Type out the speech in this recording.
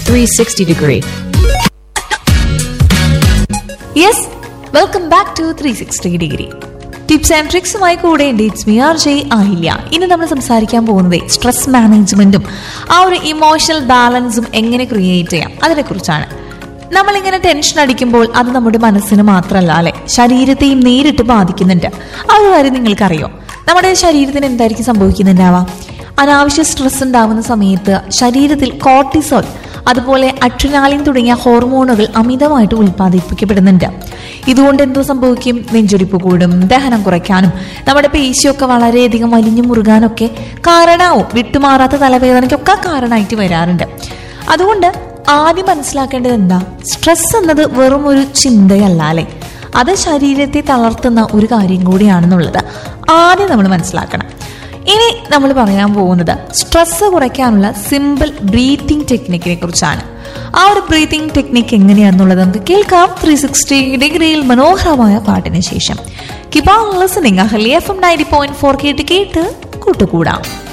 360 degree. Yes welcome back to three sixty degree tips and ട്രിക്സുമായി കൂടെ it's me R ജയ് ആയില്ല ഇനി നമ്മൾ സംസാരിക്കാൻ പോകുന്നത് സ്ട്രെസ് മാനേജ്മെന്റും ആ ഒരു ഇമോഷണൽ ബാലൻസും എങ്ങനെ ക്രിയേറ്റ് ചെയ്യാം അതിനെക്കുറിച്ചാണ് നമ്മളിങ്ങനെ ടെൻഷൻ അടിക്കുമ്പോൾ അത് നമ്മുടെ മനസ്സിന് മാത്രമല്ല അല്ലെ ശരീരത്തെയും നേരിട്ട് ബാധിക്കുന്നുണ്ട് ആ ഒരു കാര്യം നിങ്ങൾക്കറിയോ നമ്മുടെ ശരീരത്തിന് എന്തായിരിക്കും സംഭവിക്കുന്നുണ്ടാവാം അനാവശ്യ സ്ട്രെസ് ഉണ്ടാവുന്ന സമയത്ത് ശരീരത്തിൽ കോർട്ടിസോൾ അതുപോലെ അട്രിനാലിൻ തുടങ്ങിയ ഹോർമോണുകൾ അമിതമായിട്ട് ഉൽപ്പാദിപ്പിക്കപ്പെടുന്നുണ്ട് ഇതുകൊണ്ട് എന്തോ സംഭവിക്കും നെഞ്ചൊടിപ്പ് കൂടും ദഹനം കുറയ്ക്കാനും നമ്മുടെ പേശിയൊക്കെ വളരെയധികം വലിഞ്ഞു മുറുകാനൊക്കെ കാരണമാവും വിട്ടുമാറാത്ത തലവേദനയ്ക്കൊക്കെ കാരണമായിട്ട് വരാറുണ്ട് അതുകൊണ്ട് ആദ്യം മനസ്സിലാക്കേണ്ടത് എന്താ സ്ട്രെസ് എന്നത് വെറും ഒരു ചിന്തയല്ല അല്ലെ അത് ശരീരത്തെ തളർത്തുന്ന ഒരു കാര്യം കൂടിയാണെന്നുള്ളത് ആദ്യം നമ്മൾ മനസ്സിലാക്കണം ഇനി നമ്മൾ പറയാൻ പോകുന്നത് സ്ട്രെസ് കുറയ്ക്കാനുള്ള സിമ്പിൾ ബ്രീത്തിങ് ടെക്നിക്കിനെ കുറിച്ചാണ് ആ ഒരു ബ്രീത്തിങ് ടെക്നിക്ക് എങ്ങനെയാണെന്നുള്ളത് നമുക്ക് കേൾക്കാം ത്രീ സിക്സ്റ്റി ഡിഗ്രിയിൽ മനോഹരമായ പാട്ടിന് ശേഷം കിബാ listening Ahalia F M ninety point four കേട്ട് കേട്ട് കൂട്ടുകൂടാം